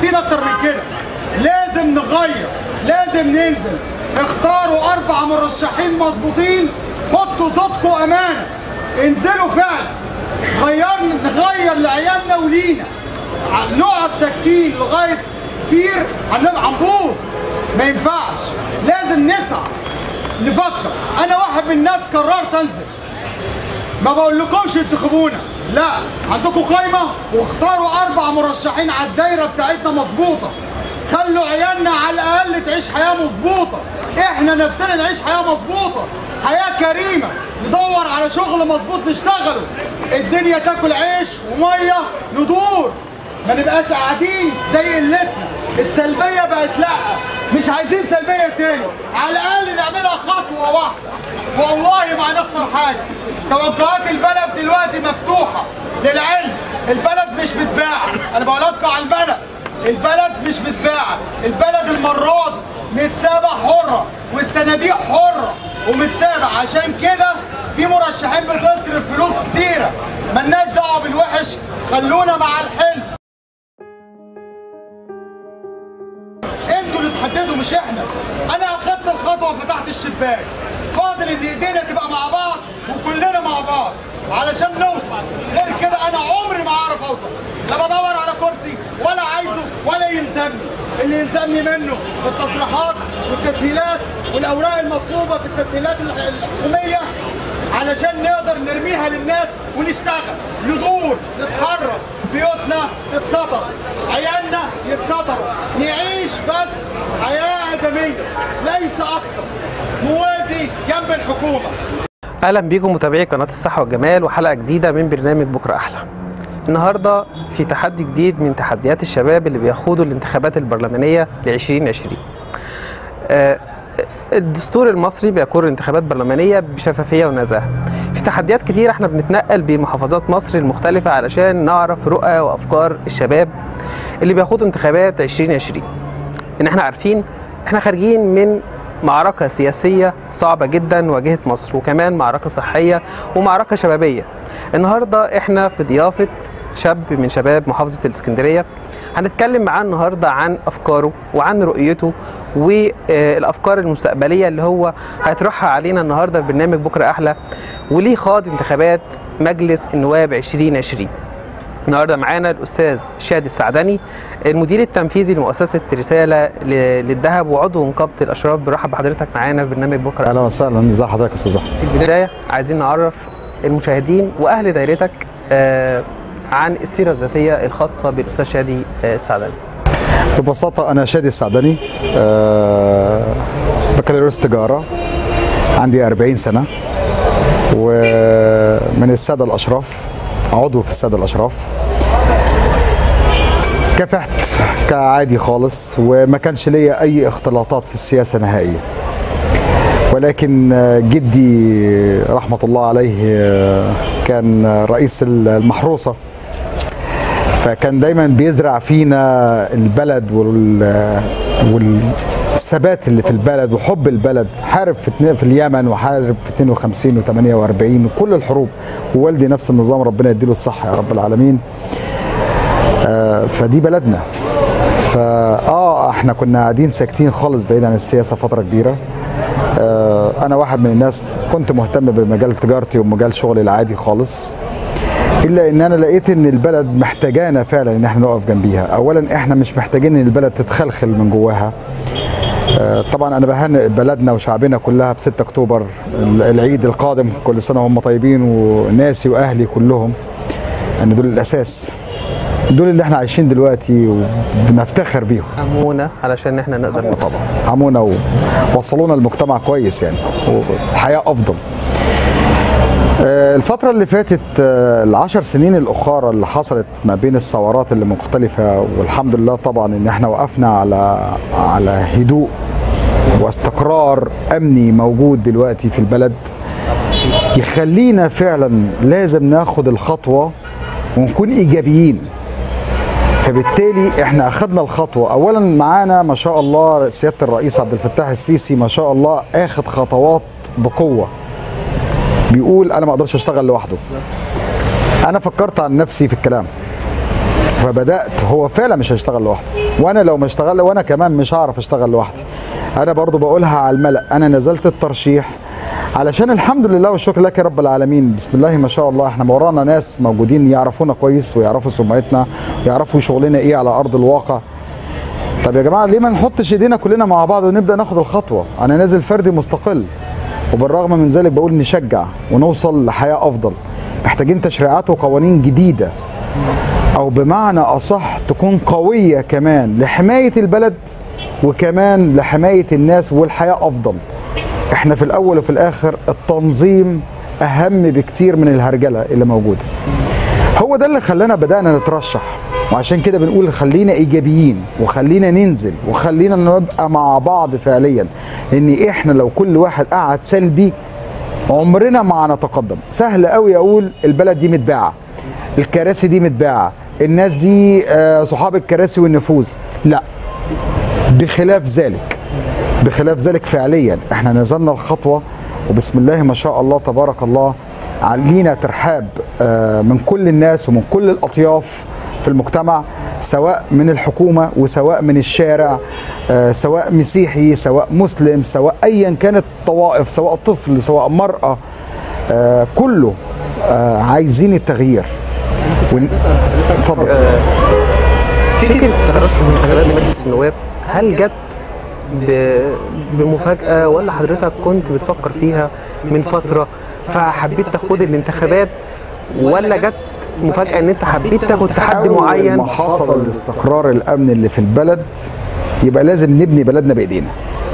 عايزين اكتر من كده لازم نغير لازم ننزل اختاروا اربع مرشحين مظبوطين حطوا صوتكم امانه انزلوا فعلا غيرنا نغير لعيالنا ولينا ع- نقعد ساكتين لغايه كتير هنبقى هنبوظ ما ينفعش لازم نسعى نفكر انا واحد من الناس قررت انزل ما بقول لكمش انتخبونا لا عندكم قايمه واختاروا اربع مرشحين على الدايره بتاعتنا مظبوطه خلوا عيالنا على الاقل تعيش حياه مظبوطه احنا نفسنا نعيش حياه مظبوطه حياه كريمه ندور على شغل مظبوط نشتغله الدنيا تاكل عيش وميه ندور ما نبقاش قاعدين زي قلتنا السلبيه بقت لا مش عايزين سلبيه تاني على الاقل نعملها خطوه واحده والله ما هنخسر حاجه توجهات البلد دلوقتي مفتوحه للعلم البلد مش بتباع انا بقول لكم على البلد البلد مش بتباع البلد المره دي متسابه حره والصناديق حره ومتسابه عشان كده في مرشحين بتصرف فلوس كتيره ملناش دعوه بالوحش خلونا مع الحلو انتوا اللي تحددوا مش احنا انا اخدت الخطوه وفتحت الشباك فاضل ان ايدينا تبقى مع بعض وكلنا مع بعض علشان نوصل غير كده انا عمري ما اعرف اوصل لا بدور على كرسي ولا عايزه ولا يلزمني اللي يلزمني منه التصريحات والتسهيلات والاوراق المطلوبه في التسهيلات الح- الحكوميه علشان نقدر نرميها للناس ونشتغل ندور نتحرك بيوتنا تتسطر عيالنا يتسطروا نعيش بس حياة آدمية ليس أكثر موازي جنب الحكومة اهلا بيكم متابعي قناه الصحه والجمال وحلقه جديده من برنامج بكره احلى النهارده في تحدي جديد من تحديات الشباب اللي بيخوضوا الانتخابات البرلمانيه ل 2020 آه، الدستور المصري بيقر الانتخابات برلمانيه بشفافيه ونزاهه في تحديات كتير احنا بنتنقل بين محافظات مصر المختلفه علشان نعرف رؤى وافكار الشباب اللي بيخوضوا انتخابات 2020 ان احنا عارفين احنا خارجين من معركة سياسية صعبة جدا واجهت مصر وكمان معركة صحية ومعركة شبابية النهاردة احنا في ضيافة شاب من شباب محافظة الاسكندرية هنتكلم معاه النهاردة عن أفكاره وعن رؤيته والأفكار المستقبلية اللي هو هيطرحها علينا النهاردة في برنامج بكرة أحلى وليه خاض انتخابات مجلس النواب 2020 النهارده معانا الاستاذ شادي السعدني المدير التنفيذي لمؤسسه رساله ل- للذهب وعضو نقابه الاشراف برحب بحضرتك معانا في برنامج بكره اهلا وسهلا ازي حضرتك يا استاذ احمد في البدايه عايزين نعرف المشاهدين واهل دايرتك آه، عن السيره الذاتيه الخاصه بالاستاذ شادي آه، السعدني ببساطه انا شادي السعدني آه، بكالوريوس تجاره عندي 40 سنه ومن الساده الاشراف عضو في الساده الاشراف كافحت كعادي خالص وما كانش ليا اي اختلاطات في السياسه نهائيا ولكن آه، جدي رحمه الله عليه آه، كان رئيس المحروسه فكان دايما بيزرع فينا البلد وال والثبات اللي في البلد وحب البلد حارب في اتنين- في اليمن وحارب في 52 و48 وكل الحروب ووالدي نفس النظام ربنا يديله الصحه يا رب العالمين آه، فدي بلدنا فاه احنا كنا قاعدين ساكتين خالص بعيد عن السياسه فتره كبيره آه، انا واحد من الناس كنت مهتم بمجال تجارتي ومجال شغلي العادي خالص الا ان انا لقيت ان البلد محتاجانا فعلا ان احنا نقف جنبيها اولا احنا مش محتاجين ان البلد تتخلخل من جواها آه، طبعا انا بهنئ بلدنا وشعبنا كلها ب 6 اكتوبر ال- العيد القادم كل سنه وهم طيبين وناسي واهلي كلهم ان دول الاساس دول اللي احنا عايشين دلوقتي وبنفتخر بيهم امونا علشان احنا نقدر نطبق عمونا ووصلونا المجتمع كويس يعني والحياه افضل آه، الفترة اللي فاتت آه، العشر سنين الأخرى اللي حصلت ما بين الثورات اللي مختلفة والحمد لله طبعا إن احنا وقفنا على على هدوء واستقرار أمني موجود دلوقتي في البلد يخلينا فعلا لازم ناخد الخطوة ونكون إيجابيين فبالتالي احنا اخذنا الخطوه اولا معانا ما شاء الله سياده الرئيس عبد الفتاح السيسي ما شاء الله اخذ خطوات بقوه بيقول انا ما اقدرش اشتغل لوحده انا فكرت عن نفسي في الكلام فبدات هو فعلا مش هيشتغل لوحده وانا لو ما اشتغل وانا كمان مش هعرف اشتغل لوحدي انا برضو بقولها على الملا انا نزلت الترشيح علشان الحمد لله والشكر لك يا رب العالمين بسم الله ما شاء الله احنا ورانا ناس موجودين يعرفونا كويس ويعرفوا سمعتنا ويعرفوا شغلنا ايه على ارض الواقع طب يا جماعه ليه ما نحطش ايدينا كلنا مع بعض ونبدا ناخد الخطوه انا نازل فردي مستقل وبالرغم من ذلك بقول نشجع ونوصل لحياه افضل محتاجين تشريعات وقوانين جديده او بمعنى اصح تكون قويه كمان لحمايه البلد وكمان لحمايه الناس والحياه افضل احنا في الاول وفي الاخر التنظيم اهم بكتير من الهرجله اللي موجوده هو ده اللي خلانا بدانا نترشح وعشان كده بنقول خلينا ايجابيين وخلينا ننزل وخلينا نبقى مع بعض فعليا ان احنا لو كل واحد قعد سلبي عمرنا ما هنتقدم سهل قوي اقول البلد دي متباعه الكراسي دي متباعه الناس دي آه، صحاب الكراسي والنفوذ لا بخلاف ذلك بخلاف ذلك فعليا احنا نزلنا الخطوه وبسم الله ما شاء الله تبارك الله لينا ترحاب آه، من كل الناس ومن كل الاطياف في المجتمع سواء من الحكومه وسواء من الشارع آه، سواء مسيحي سواء مسلم سواء ايا كانت الطوائف سواء طفل سواء مراه آه، كله آه، عايزين التغيير ون... اتفضل فكره ترشح الانتخابات لمجلس النواب هل جت ب- بمفاجاه ولا حضرتك كنت بتفكر فيها من فتره فحبيت تاخد الانتخابات ولا جت مفاجاه ان انت حبيت تاخد تحدي أول معين ما حصل الاستقرار الامن اللي في البلد يبقى لازم نبني بلدنا بايدينا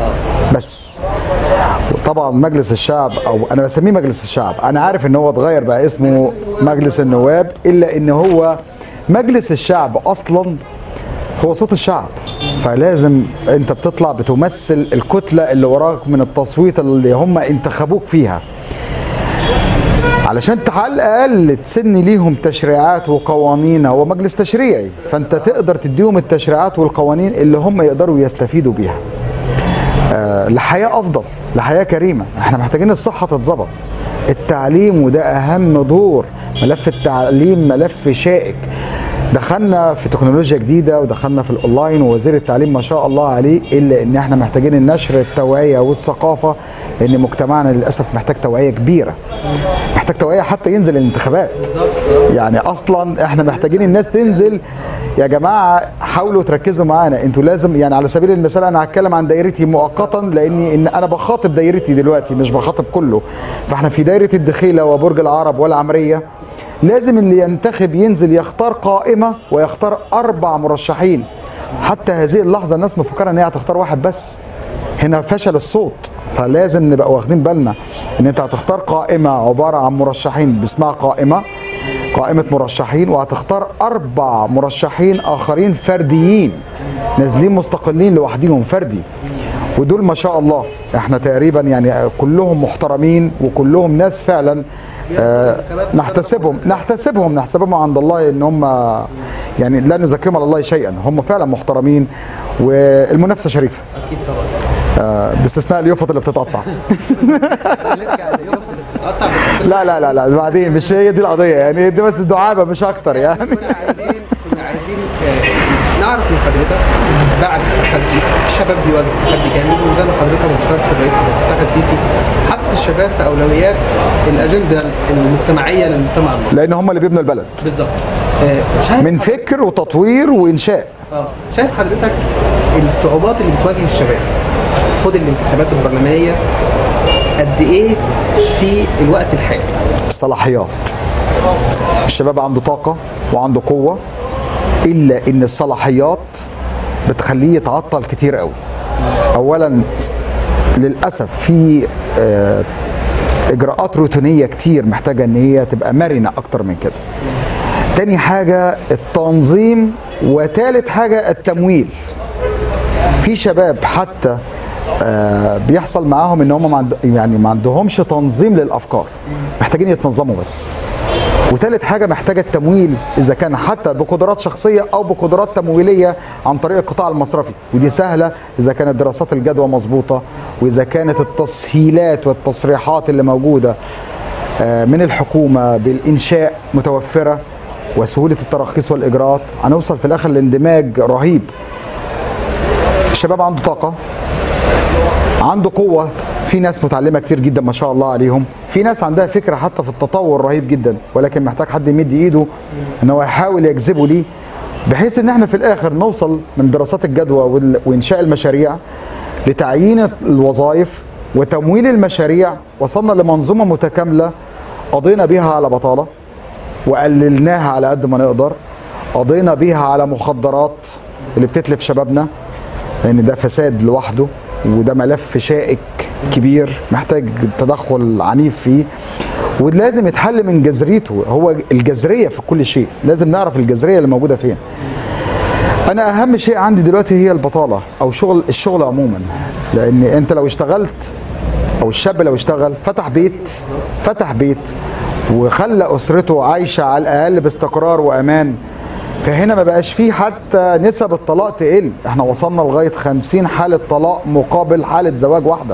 بس طبعا مجلس الشعب او انا بسميه مجلس الشعب انا عارف ان هو اتغير بقى اسمه مجلس النواب الا ان هو مجلس الشعب اصلا هو صوت الشعب فلازم انت بتطلع بتمثل الكتله اللي وراك من التصويت اللي هم انتخبوك فيها علشان على الاقل تسن ليهم تشريعات وقوانين هو مجلس تشريعي فانت تقدر تديهم التشريعات والقوانين اللي هم يقدروا يستفيدوا بيها آه، لحياه افضل لحياه كريمه احنا محتاجين الصحه تتظبط التعليم وده اهم دور ملف التعليم ملف شائك دخلنا في تكنولوجيا جديده ودخلنا في الاونلاين ووزير التعليم ما شاء الله عليه الا ان احنا محتاجين النشر التوعيه والثقافه لان مجتمعنا للاسف محتاج توعيه كبيره محتاج توعيه حتى ينزل الانتخابات يعني اصلا احنا محتاجين الناس تنزل يا جماعه حاولوا تركزوا معانا انتوا لازم يعني على سبيل المثال انا هتكلم عن دايرتي مؤقتا لاني ان انا بخاطب دايرتي دلوقتي مش بخاطب كله فاحنا في دايره الدخيله وبرج العرب والعمريه لازم اللي ينتخب ينزل يختار قائمه ويختار اربع مرشحين حتى هذه اللحظه الناس مفكره ان هي هتختار واحد بس هنا فشل الصوت فلازم نبقى واخدين بالنا ان انت هتختار قائمه عباره عن مرشحين باسمها قائمه قائمه مرشحين وهتختار اربع مرشحين اخرين فرديين نازلين مستقلين لوحدهم فردي ودول ما شاء الله احنا تقريبا يعني كلهم محترمين وكلهم ناس فعلا آه نحتسبهم نحتسبهم نحسبهم عند الله ان هم يعني لا نزكيهم على الله شيئا هم فعلا محترمين والمنافسه شريفه اكيد طبعا آه باستثناء اليوفط اللي بتتقطع لا لا لا لا بعدين مش هي دي القضيه يعني دي بس دعابه مش اكتر يعني كنا عايزين كنا عايزين آه، نعرف من حضرتك بعد تحدي الشباب بيواجه تحدي كامل وزي ما حضرتك ذكرت الرئيس عبد الفتاح السيسي حاطط الشباب في اولويات الاجنده المجتمعيه للمجتمع المصري لان هم اللي بيبنوا البلد بالظبط آه، شايف من فكر وتطوير وانشاء اه شايف حضرتك الصعوبات اللي بتواجه الشباب خد الانتخابات البرلمانيه قد ايه في الوقت الحالي الصلاحيات الشباب عنده طاقة وعنده قوة إلا إن الصلاحيات بتخليه يتعطل كتير قوي أولا للأسف في آه، إجراءات روتينية كتير محتاجة إن هي تبقى مرنة أكتر من كده تاني حاجة التنظيم وتالت حاجة التمويل في شباب حتى آه، بيحصل معاهم ان هم ما عند- يعني ما عندهمش تنظيم للافكار محتاجين يتنظموا بس وتالت حاجه محتاجه التمويل اذا كان حتى بقدرات شخصيه او بقدرات تمويليه عن طريق القطاع المصرفي ودي سهله اذا كانت دراسات الجدوى مظبوطه واذا كانت التسهيلات والتصريحات اللي موجوده آه، من الحكومه بالانشاء متوفره وسهوله التراخيص والاجراءات هنوصل في الاخر لاندماج رهيب الشباب عنده طاقه عنده قوة في ناس متعلمة كتير جدا ما شاء الله عليهم في ناس عندها فكرة حتى في التطور رهيب جدا ولكن محتاج حد يمد ايده ان هو يحاول يجذبه ليه بحيث ان احنا في الاخر نوصل من دراسات الجدوى وال- وانشاء المشاريع لتعيين الوظائف وتمويل المشاريع وصلنا لمنظومة متكاملة قضينا بيها على بطالة وقللناها على قد ما نقدر قضينا بيها على مخدرات اللي بتتلف شبابنا لان ده فساد لوحده وده ملف شائك كبير محتاج تدخل عنيف فيه ولازم يتحل من جذريته هو الجذريه في كل شيء لازم نعرف الجذريه اللي موجوده فين انا اهم شيء عندي دلوقتي هي البطاله او شغل الشغل عموما لان انت لو اشتغلت او الشاب لو اشتغل فتح بيت فتح بيت وخلى اسرته عايشه على الاقل باستقرار وامان فهنا ما بقاش فيه حتى نسب الطلاق تقل احنا وصلنا لغايه 50 حاله طلاق مقابل حاله زواج واحده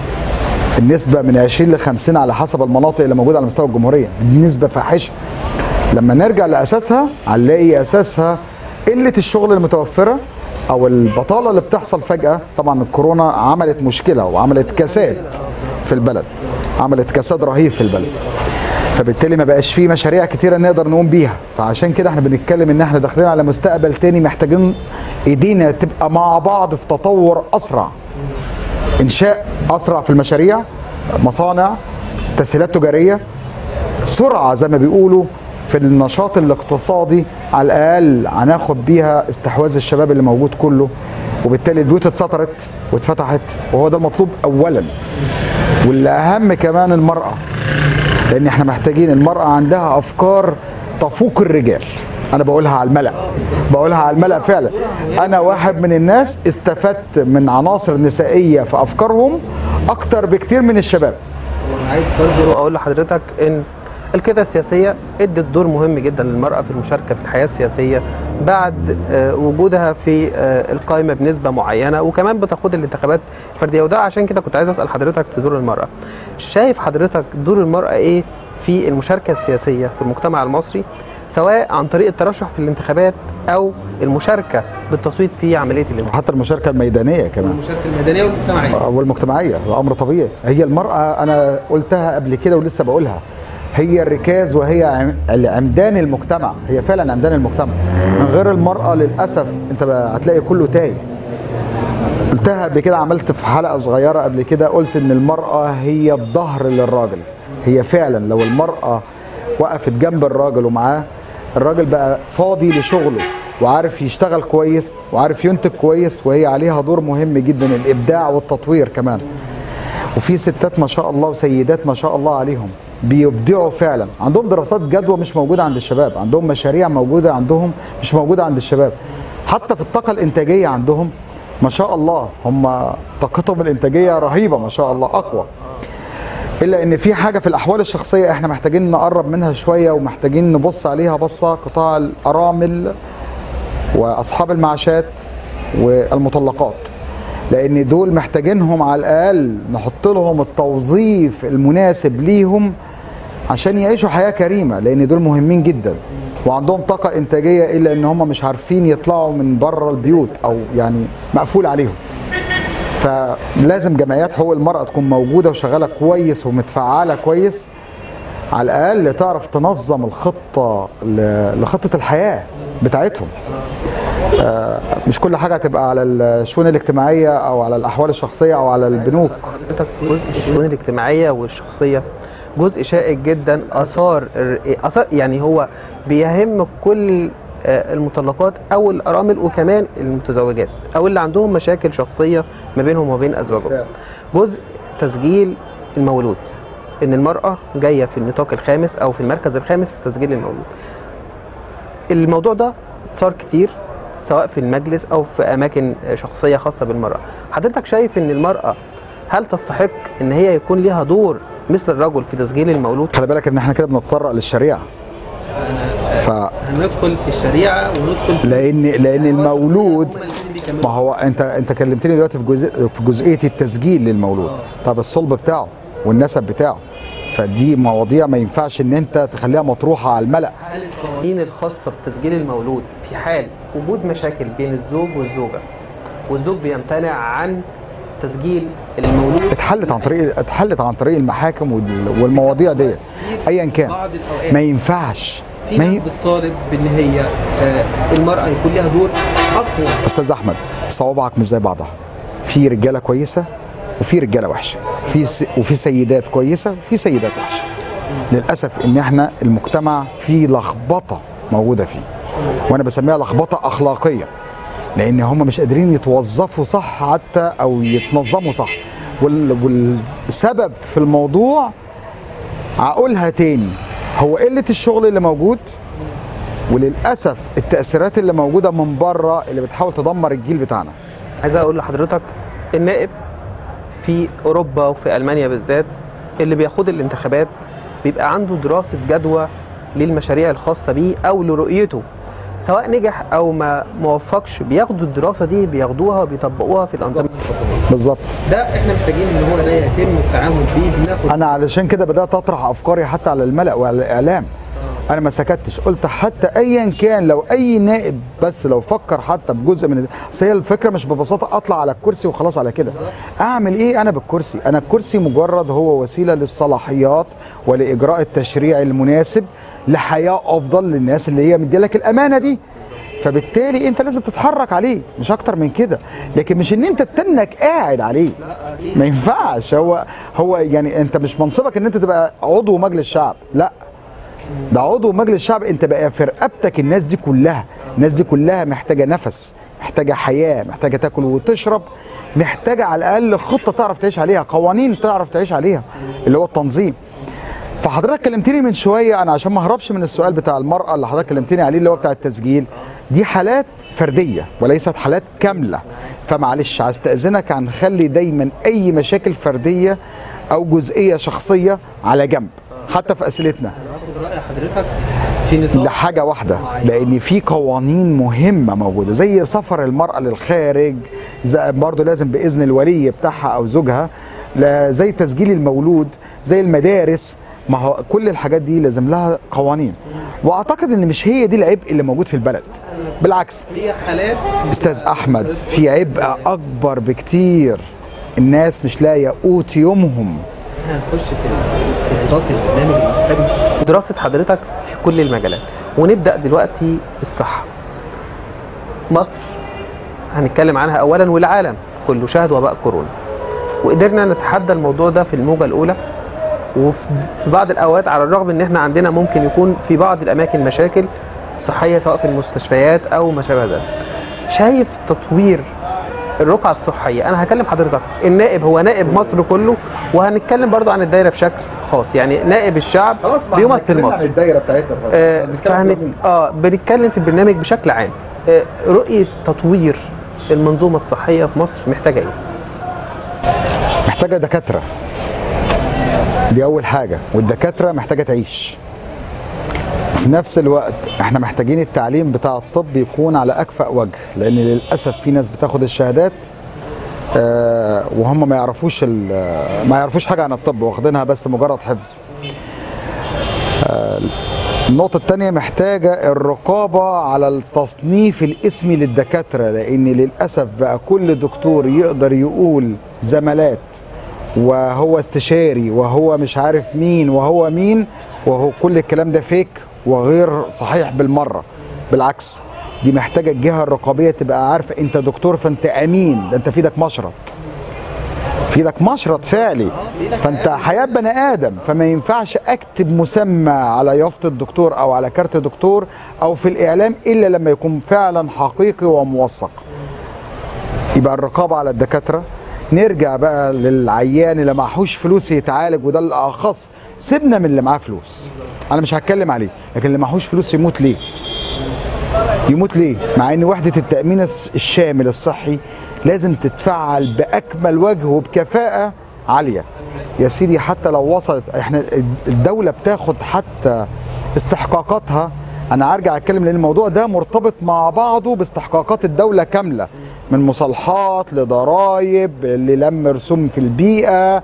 النسبة من 20 ل 50 على حسب المناطق اللي موجودة على مستوى الجمهورية دي نسبة فاحشة لما نرجع لأساسها هنلاقي أساسها قلة الشغل المتوفرة أو البطالة اللي بتحصل فجأة طبعا الكورونا عملت مشكلة وعملت كساد في البلد عملت كساد رهيب في البلد فبالتالي ما بقاش فيه مشاريع كتيرة نقدر نقوم بيها فعشان كده احنا بنتكلم ان احنا داخلين على مستقبل تاني محتاجين ايدينا تبقى مع بعض في تطور اسرع انشاء اسرع في المشاريع مصانع تسهيلات تجاريه سرعه زي ما بيقولوا في النشاط الاقتصادي على الاقل هناخد بيها استحواذ الشباب اللي موجود كله وبالتالي البيوت اتسطرت واتفتحت وهو ده المطلوب اولا واللي اهم كمان المراه لان احنا محتاجين المراه عندها افكار تفوق الرجال انا بقولها على الملأ بقولها على الملأ فعلا انا واحد من الناس استفدت من عناصر نسائيه في افكارهم اكتر بكتير من الشباب عايز برضه اقول لحضرتك ان القيادة السياسية ادت دور مهم جدا للمرأة في المشاركة في الحياة السياسية بعد آه، وجودها في آه، القائمة بنسبة معينة وكمان بتخوض الانتخابات الفردية وده عشان كده كنت عايز أسأل حضرتك في دور المرأة شايف حضرتك دور المرأة ايه في المشاركة السياسية في المجتمع المصري سواء عن طريق الترشح في الانتخابات أو المشاركة بالتصويت في عملية الانتخابات حتى المشاركه الميدانيه كمان المشاركة المدنية والمجتمعية والمجتمعيه ده امر طبيعي هي المراه انا قلتها قبل كده ولسه بقولها هي الركاز وهي عم- عمدان المجتمع هي فعلا عمدان المجتمع من غير المراه للاسف انت بقى هتلاقي كله تايه قلتها قبل كده عملت في حلقه صغيره قبل كده قلت ان المراه هي الظهر للراجل هي فعلا لو المراه وقفت جنب الراجل ومعاه الراجل بقى فاضي لشغله وعارف يشتغل كويس وعارف ينتج كويس وهي عليها دور مهم جدا الابداع والتطوير كمان وفي ستات ما شاء الله وسيدات ما شاء الله عليهم بيبدعوا فعلا عندهم دراسات جدوى مش موجوده عند الشباب عندهم مشاريع موجوده عندهم مش موجوده عند الشباب حتى في الطاقه الانتاجيه عندهم ما شاء الله هم طاقتهم الانتاجيه رهيبه ما شاء الله اقوى الا ان في حاجه في الاحوال الشخصيه احنا محتاجين نقرب منها شويه ومحتاجين نبص عليها بصه قطاع الارامل واصحاب المعاشات والمطلقات لان دول محتاجينهم على الاقل نحط لهم التوظيف المناسب ليهم عشان يعيشوا حياه كريمه لان دول مهمين جدا وعندهم طاقه انتاجيه الا ان هم مش عارفين يطلعوا من بره البيوت او يعني مقفول عليهم فلازم جمعيات حقوق المرأة تكون موجودة وشغالة كويس ومتفعلة كويس على الأقل تعرف تنظم الخطة ل- لخطة الحياة بتاعتهم آه، مش كل حاجة هتبقى على الشؤون الاجتماعية أو على الأحوال الشخصية أو على البنوك حضرتك جزء الشؤون الاجتماعيه والشخصيه جزء شائك جدا اثار الر- اثار يعني هو بيهم كل آه، المطلقات او الارامل وكمان المتزوجات او اللي عندهم مشاكل شخصيه ما بينهم وبين ازواجهم جزء تسجيل المولود ان المراه جايه في النطاق الخامس او في المركز الخامس في تسجيل المولود الموضوع ده صار كتير سواء في المجلس او في اماكن شخصيه خاصه بالمراه حضرتك شايف ان المراه هل تستحق ان هي يكون ليها دور مثل الرجل في تسجيل المولود خلي بالك إن إحنا كده بنتطرق للشريعة ف هندخل في الشريعه وندخل لان لان المولود ما هو انت انت كلمتني دلوقتي في جزء في جزئيه التسجيل للمولود طب الصلب بتاعه والنسب بتاعه فدي مواضيع ما ينفعش ان انت تخليها مطروحه على الملأ هل القوانين الخاصة بتسجيل المولود في حال وجود مشاكل بين الزوج والزوجة والزوج بيمتنع عن تسجيل المولود اتحلت عن طريق اتحلت عن طريق المحاكم وال- والمواضيع ديت ايا كان بعض الأوقات ما ينفعش في ما ناس ي... بتطالب بان هي آه، المرأة يكون لها دور أقوى استاذ احمد صوابعك مش زي بعضها في رجاله كويسه وفي رجاله وحشه في س... وفي سيدات كويسه وفي سيدات وحشه للاسف ان احنا المجتمع فيه لخبطه موجوده فيه وانا بسميها لخبطه اخلاقيه لان هم مش قادرين يتوظفوا صح حتى او يتنظموا صح وال... والسبب في الموضوع هقولها تاني هو قله الشغل اللي موجود وللاسف التاثيرات اللي موجوده من بره اللي بتحاول تدمر الجيل بتاعنا عايز اقول لحضرتك النائب في اوروبا وفي المانيا بالذات اللي بياخد الانتخابات بيبقى عنده دراسه جدوى للمشاريع الخاصه بيه او لرؤيته سواء نجح او ما موفقش بياخدوا الدراسه دي بياخدوها وبيطبقوها في الانظمه بالظبط ده احنا محتاجين ان هو ده يتم التعامل فيه بناخد انا علشان كده بدات اطرح افكاري حتى على الملا وعلى الاعلام انا ما سكتش قلت حتى ايا كان لو اي نائب بس لو فكر حتى بجزء من اصل هي الفكره مش ببساطه اطلع على الكرسي وخلاص على كده اعمل ايه انا بالكرسي انا الكرسي مجرد هو وسيله للصلاحيات ولاجراء التشريع المناسب لحياه افضل للناس اللي هي مديلك الامانه دي فبالتالي انت لازم تتحرك عليه مش اكتر من كده لكن مش ان انت تنك قاعد عليه ما ينفعش هو هو يعني انت مش منصبك ان انت تبقى عضو مجلس شعب لا ده عضو مجلس الشعب انت بقى في رقبتك الناس دي كلها الناس دي كلها محتاجه نفس محتاجه حياه محتاجه تاكل وتشرب محتاجه على الاقل خطه تعرف تعيش عليها قوانين تعرف تعيش عليها اللي هو التنظيم فحضرتك كلمتني من شويه انا عشان ما اهربش من السؤال بتاع المراه اللي حضرتك كلمتني عليه اللي هو بتاع التسجيل دي حالات فرديه وليست حالات كامله فمعلش هستاذنك هنخلي دايما اي مشاكل فرديه او جزئيه شخصيه على جنب حتى في اسئلتنا باخد راي حضرتك في نطاق لحاجه واحده لان في قوانين مهمه موجوده زي سفر المراه للخارج زي برضه لازم باذن الولي بتاعها او زوجها لا- زي تسجيل المولود زي المدارس ما هو كل الحاجات دي لازم لها قوانين واعتقد ان مش هي دي العبء اللي موجود في البلد بالعكس هي حالات استاذ احمد في عبء اكبر بكتير الناس مش لاقيه قوت يومهم هنخش في في نطاق البرنامج المحتاج دراسة حضرتك في كل المجالات ونبدأ دلوقتي بالصحة مصر هنتكلم عنها أولا والعالم كله شهد وباء كورونا وقدرنا نتحدى الموضوع ده في الموجة الأولى وفي بعض الأوقات على الرغم إن إحنا عندنا ممكن يكون في بعض الأماكن مشاكل صحية سواء في المستشفيات أو ما شابه ذلك شايف تطوير الرقعة الصحية أنا هكلم حضرتك النائب هو نائب مصر كله وهنتكلم برضو عن الدايرة بشكل خاص يعني نائب الشعب بيمثل مصر الدايره بتاعتنا آه فهنت... اه بنتكلم في البرنامج بشكل عام آه رؤية تطوير المنظومة الصحية في مصر محتاجة ايه؟ محتاجه دكاتره دي اول حاجه والدكاتره محتاجه تعيش في نفس الوقت احنا محتاجين التعليم بتاع الطب يكون على اكفأ وجه لان للاسف في ناس بتاخد الشهادات آه وهم ما يعرفوش ال- ما يعرفوش حاجه عن الطب واخدينها بس مجرد حفظ آه النقطة التانية محتاجة الرقابة على التصنيف الاسمي للدكاترة لأن للأسف بقى كل دكتور يقدر يقول زملات وهو استشاري وهو مش عارف مين وهو مين وهو كل الكلام ده فيك وغير صحيح بالمرة بالعكس دي محتاجة الجهة الرقابية تبقى عارفة انت دكتور فانت امين ده انت في ايدك مشرط في ايدك مشرط فعلي فانت حياة بني ادم فما ينفعش اكتب مسمى على يافطة الدكتور او على كارت دكتور او في الاعلام الا لما يكون فعلا حقيقي وموثق يبقى الرقابة على الدكاترة نرجع بقى للعيان اللي معهوش فلوس يتعالج وده الاخص سيبنا من اللي معاه فلوس انا مش هتكلم عليه لكن اللي معهوش فلوس يموت ليه يموت ليه مع ان وحدة التأمين الس- الشامل الصحي لازم تتفعل بأكمل وجه وبكفاءة عالية يا سيدي حتى لو وصلت احنا الدولة بتاخد حتى استحقاقاتها انا هرجع اتكلم لان الموضوع ده مرتبط مع بعضه باستحقاقات الدولة كاملة من مصالحات لضرائب للم رسوم في البيئة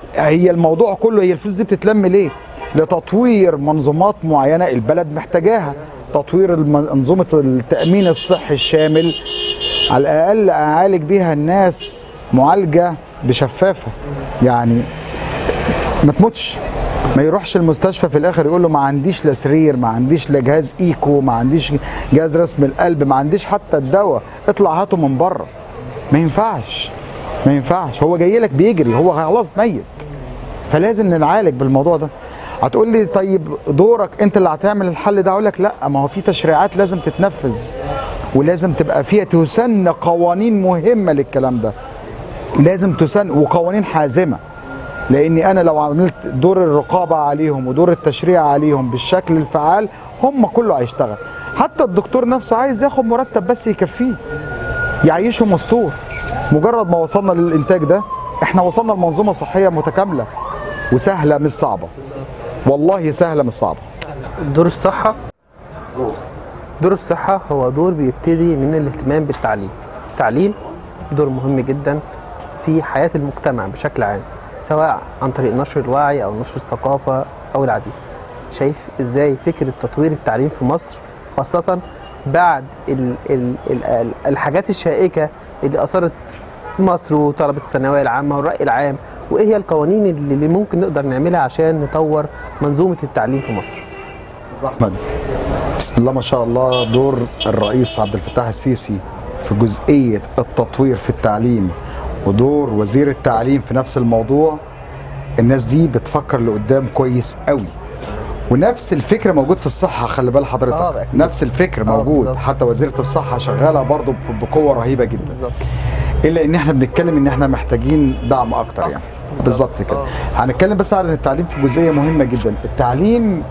هي الموضوع كله هي الفلوس دي بتتلم ليه لتطوير منظومات معينه البلد محتاجاها تطوير الم- منظومه التامين الصحي الشامل على الاقل اعالج بيها الناس معالجه بشفافه يعني ما تموتش ما يروحش المستشفى في الاخر يقول له ما عنديش لا سرير ما عنديش لا جهاز ايكو ما عنديش جهاز رسم القلب ما عنديش حتى الدواء اطلع هاته من بره ما ينفعش ما ينفعش هو جاي لك بيجري هو خلاص ميت فلازم نتعالج بالموضوع ده هتقول لي طيب دورك انت اللي هتعمل الحل ده اقول لك لا ما هو في تشريعات لازم تتنفذ ولازم تبقى فيها تسن قوانين مهمه للكلام ده لازم تسن وقوانين حازمه لاني انا لو عملت دور الرقابه عليهم ودور التشريع عليهم بالشكل الفعال هم كله هيشتغل حتى الدكتور نفسه عايز ياخد مرتب بس يكفيه يعيشه مستور مجرد ما وصلنا للانتاج ده احنا وصلنا لمنظومه صحيه متكامله وسهله مش صعبه والله سهله مش صعبه دور الصحة دور الصحة هو دور بيبتدي من الاهتمام بالتعليم التعليم دور مهم جدا في حياة المجتمع بشكل عام سواء عن طريق نشر الوعي أو نشر الثقافة أو العديد شايف إزاي فكرة تطوير التعليم في مصر خاصة بعد ال ال ال الحاجات الشائكة اللي أثرت مصر وطلبة الثانوية العامة والرأي العام وإيه هي القوانين اللي اللي ممكن نقدر نعملها عشان نطور منظومة التعليم في مصر استاذ احمد بسم الله ما شاء الله دور الرئيس عبد الفتاح السيسي في جزئيه التطوير في التعليم ودور وزير التعليم في نفس الموضوع الناس دي بتفكر لقدام كويس قوي ونفس الفكر موجود في الصحه خلي بال آه، حضرتك أكيد. نفس الفكر آه، موجود بالظبط. حتى وزيره الصحه شغاله برضه ب- بقوه رهيبه جدا بالظبط الا ان احنا بنتكلم ان احنا محتاجين دعم اكتر يعني بالظبط كده آه. هنتكلم بس عن التعليم في جزئيه مهمه جدا التعليم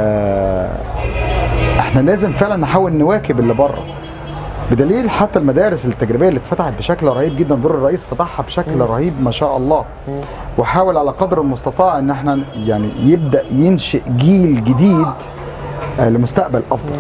آه احنا لازم فعلا نحاول نواكب اللي بره بدليل حتى المدارس التجريبيه اللي اتفتحت بشكل رهيب جدا دور الرئيس فتحها بشكل رهيب ما شاء الله وحاول على قدر المستطاع ان احنا يعني يبدا ينشئ جيل جديد آه، لمستقبل افضل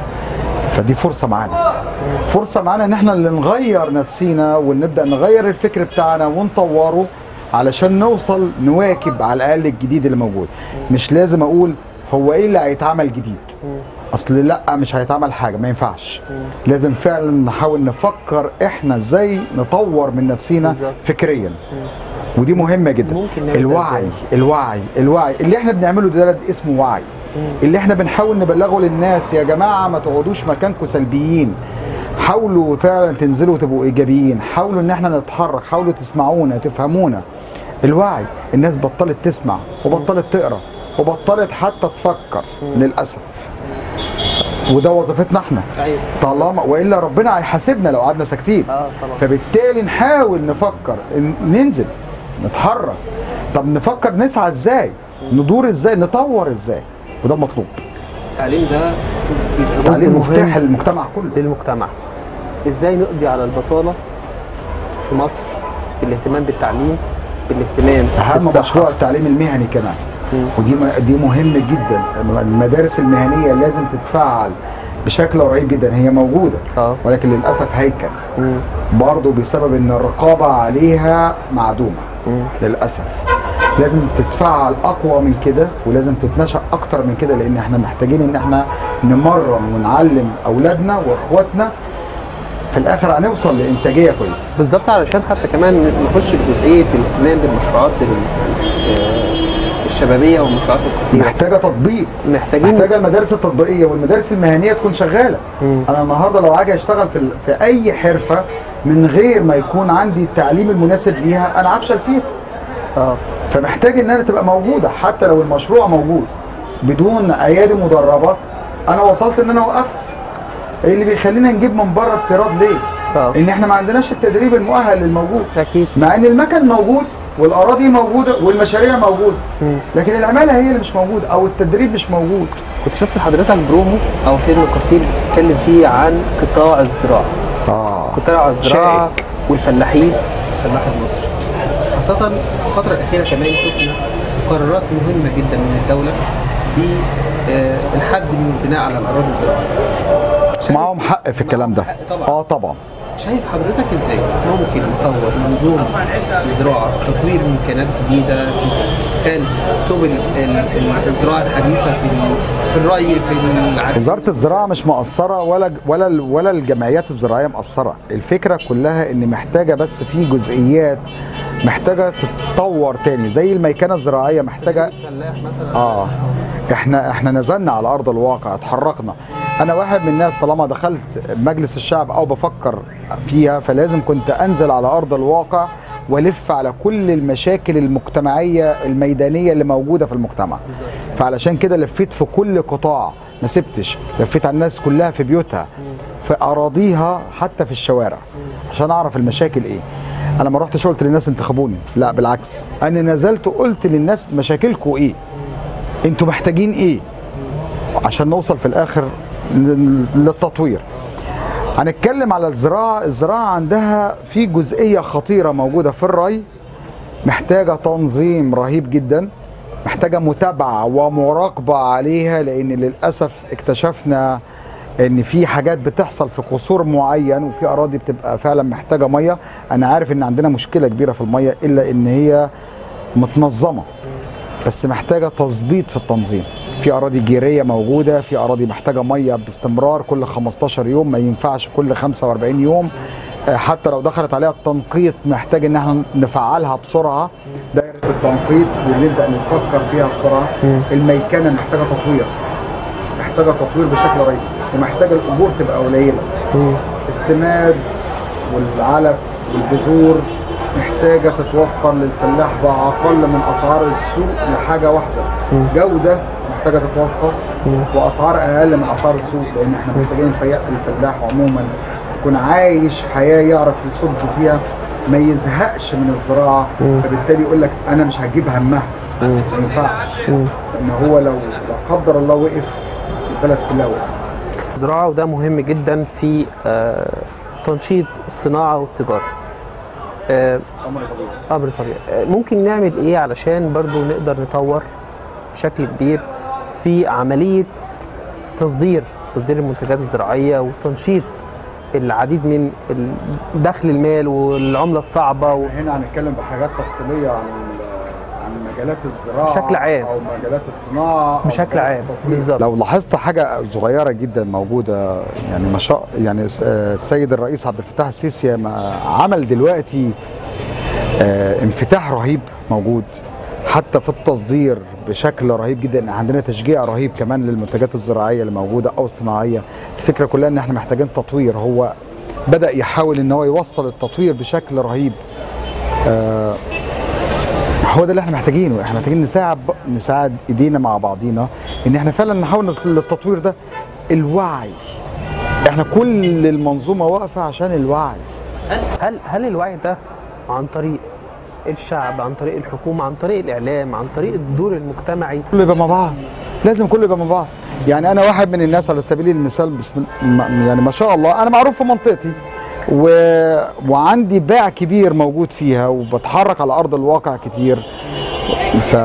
فدي فرصه معانا فرصه معانا ان احنا اللي نغير نفسينا ونبدا نغير الفكر بتاعنا ونطوره علشان نوصل نواكب على الاقل الجديد اللي موجود مش لازم اقول هو ايه اللي هيتعمل جديد اصل لا مش هيتعمل حاجه ما ينفعش لازم فعلا نحاول نفكر احنا ازاي نطور من نفسينا بالظبط. فكريا ودي مهمه جدا ممكن نعمل ده الوعي إزاي؟ الوعي الوعي اللي احنا بنعمله ده, ده اسمه وعي اللي احنا بنحاول نبلغه للناس يا جماعه ما تقعدوش مكانكم سلبيين حاولوا فعلا تنزلوا وتبقوا ايجابيين حاولوا ان احنا نتحرك حاولوا تسمعونا تفهمونا الوعي الناس بطلت تسمع وبطلت تقرا وبطلت حتى تفكر للاسف وده وظيفتنا احنا ايوه طالما والا ربنا هيحاسبنا لو قعدنا ساكتين اه طبعا فبالتالي نحاول نفكر إن- ننزل نتحرك طب نفكر نسعى ازاي ندور ازاي نطور ازاي وده المطلوب التعليم ده بيبقى جزء تعليم مفتاح مهم المجتمع كله للمجتمع ازاي نقضي على البطاله في مصر بالاهتمام بالتعليم بالاهتمام اهم بالصحة. مشروع التعليم المهني كمان مم. ودي م- دي مهم جدا المدارس المهنيه لازم تتفعل بشكل رهيب جدا هي موجوده اه ولكن للاسف هيكل مم. برضه بسبب ان الرقابه عليها معدومه مم. للاسف لازم تتفعل اقوى من كده ولازم تتنشأ اكتر من كده لان احنا محتاجين ان احنا نمرن ونعلم اولادنا واخواتنا في الاخر هنوصل لانتاجيه كويسه بالظبط علشان حتى كمان نخش في جزئيه الاهتمام بالمشروعات ال- آه، الشبابيه والمشروعات القصيره محتاجه تطبيق محتاجين محتاجه المدارس التطبيقيه والمدارس المهنيه تكون شغاله مم. انا النهارده لو هاجي اشتغل في ال- في اي حرفه من غير ما يكون عندي التعليم المناسب ليها انا هفشل فيها اه فمحتاج انها تبقى موجوده حتى لو المشروع موجود بدون ايادي مدربه انا وصلت ان انا وقفت ايه اللي بيخلينا نجيب من بره استيراد ليه؟ اه ان احنا ما عندناش التدريب المؤهل للموجود اكيد مع ان المكن موجود والاراضي موجوده والمشاريع موجوده مم. لكن العماله هي اللي مش موجوده او التدريب مش موجود كنت شفت حضرتك برومو او فيلم قصير بتتكلم فيه عن قطاع الزراعه اه قطاع الزراعه شائك. والفلاحين فلاحة مصر خاصة الفترة الأخيرة كمان شفنا قرارات مهمة جدا من الدولة بالحد من البناء على الأراضي الزراعية معاهم حق في الكلام ده حق طبعا. اه طبعا شايف حضرتك ازاي ممكن نطور منظومه الزراعه تطوير امكانات جديده كان سبل ال- ال- الزراعه الحديثه في ال- في الري في العديد وزاره الزراعه مش مقصره ولا ولا ولا الجمعيات الزراعيه مقصره الفكره كلها ان محتاجه بس في جزئيات محتاجه تتطور تاني زي الميكنه الزراعيه محتاجه الفلاح مثلا اه احنا احنا نزلنا على ارض الواقع اتحركنا انا واحد من الناس طالما دخلت مجلس الشعب او بفكر فيها فلازم كنت انزل على ارض الواقع والف على كل المشاكل المجتمعيه الميدانيه اللي موجوده في المجتمع فعلشان كده لفيت في كل قطاع ما سبتش لفيت على الناس كلها في بيوتها في اراضيها حتى في الشوارع عشان اعرف المشاكل ايه انا ما رحتش قلت للناس انتخبوني لا بالعكس انا نزلت وقلت للناس مشاكلكم ايه انتوا محتاجين ايه عشان نوصل في الاخر لل- للتطوير هنتكلم على الزراعه الزراعه عندها في جزئيه خطيره موجوده في الري محتاجه تنظيم رهيب جدا محتاجه متابعه ومراقبه عليها لان للاسف اكتشفنا ان في حاجات بتحصل في قصور معين وفي اراضي بتبقى فعلا محتاجه ميه انا عارف ان عندنا مشكله كبيره في الميه الا ان هي متنظمه بس محتاجه تظبيط في التنظيم في اراضي جيريه موجوده في اراضي محتاجه ميه باستمرار كل 15 يوم ما ينفعش كل 45 يوم آه، حتى لو دخلت عليها التنقيط محتاج ان احنا نفعلها بسرعه دايره التنقيط ونبدا نفكر فيها بسرعه الميكنه محتاجه تطوير محتاجه تطوير بشكل رهيب ومحتاجه الاجور تبقى قليله السماد والعلف والبذور محتاجه تتوفر للفلاح باقل من اسعار السوق لحاجه واحده جوده محتاجه تتوفر واسعار اقل من اسعار السوق لان احنا محتاجين الفيا- الفلاح عموما يكون عايش حياه يعرف يصد فيها ما يزهقش من الزراعه فبالتالي يقول لك انا مش هجيب همها ما ينفعش لان هو لو لا قدر الله وقف البلد كلها وقفت الزراعه وده مهم جدا في آه، تنشيط الصناعه والتجاره آه، امر طبيعي امر طبيعي آه، ممكن نعمل ايه علشان برضو نقدر نطور بشكل كبير في عمليه تصدير تصدير المنتجات الزراعيه وتنشيط العديد من ال- دخل المال والعمله الصعبه و... هنا هنتكلم بحاجات تفصيليه عن عن مجالات الزراعه بشكل عام. او مجالات الصناعه أو بشكل مجالات عام التطوير. بالظبط لو لاحظت حاجه صغيره جدا موجوده يعني ما شاء يعني س- آه، السيد الرئيس عبد الفتاح السيسي ما عمل دلوقتي آه، انفتاح رهيب موجود حتى في التصدير بشكل رهيب جدا عندنا تشجيع رهيب كمان للمنتجات الزراعيه اللي موجوده او الصناعيه الفكره كلها ان احنا محتاجين تطوير هو بدا يحاول ان هو يوصل التطوير بشكل رهيب آه، هو ده اللي احنا محتاجينه احنا محتاجين نساعد نساعد ايدينا مع بعضينا ان احنا فعلا نحاول نت- للتطوير ده الوعي احنا كل المنظومه واقفه عشان الوعي هل هل هل الوعي ده عن طريق الشعب عن طريق الحكومه عن طريق الاعلام عن طريق الدور المجتمعي كله يبقى مع بعض لازم كله يبقى مع بعض يعني انا واحد من الناس على سبيل المثال بسم م- يعني ما شاء الله انا معروف في منطقتي و... وعندي باع كبير موجود فيها وبتحرك على ارض الواقع كتير ف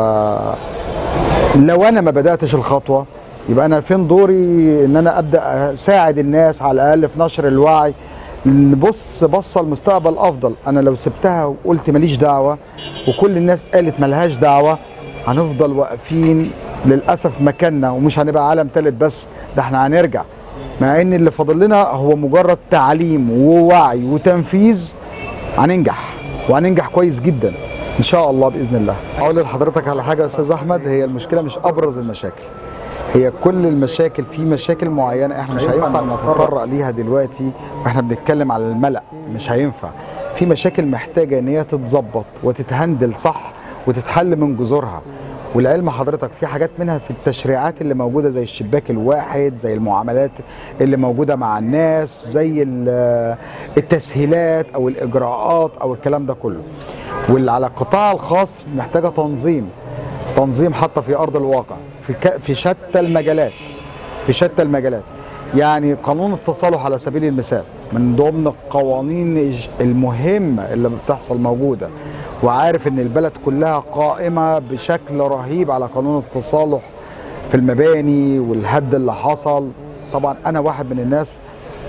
لو انا ما بداتش الخطوه يبقى انا فين دوري ان انا ابدا اساعد الناس على الاقل في نشر الوعي نبص بصه المستقبل افضل انا لو سبتها وقلت ماليش دعوه وكل الناس قالت ملهاش دعوه هنفضل واقفين للاسف مكاننا ومش هنبقى عالم ثالث بس ده احنا هنرجع مع ان اللي فاضل لنا هو مجرد تعليم ووعي وتنفيذ هننجح وهننجح كويس جدا ان شاء الله باذن الله اقول لحضرتك على حاجه يا استاذ احمد هي المشكله مش ابرز المشاكل هي كل المشاكل في مشاكل معينه احنا مش هينفع نتطرق ليها دلوقتي واحنا بنتكلم على الملأ مش هينفع في مشاكل محتاجه ان هي تتظبط وتتهندل صح وتتحل من جذورها والعلم حضرتك في حاجات منها في التشريعات اللي موجوده زي الشباك الواحد زي المعاملات اللي موجوده مع الناس زي ال- التسهيلات او الاجراءات او الكلام ده كله واللي على القطاع الخاص محتاجه تنظيم تنظيم حتى في ارض الواقع في ك... في شتى المجالات في شتى المجالات يعني قانون التصالح على سبيل المثال من ضمن القوانين الج- المهمه اللي بتحصل موجوده وعارف ان البلد كلها قائمه بشكل رهيب على قانون التصالح في المباني والهد اللي حصل طبعا انا واحد من الناس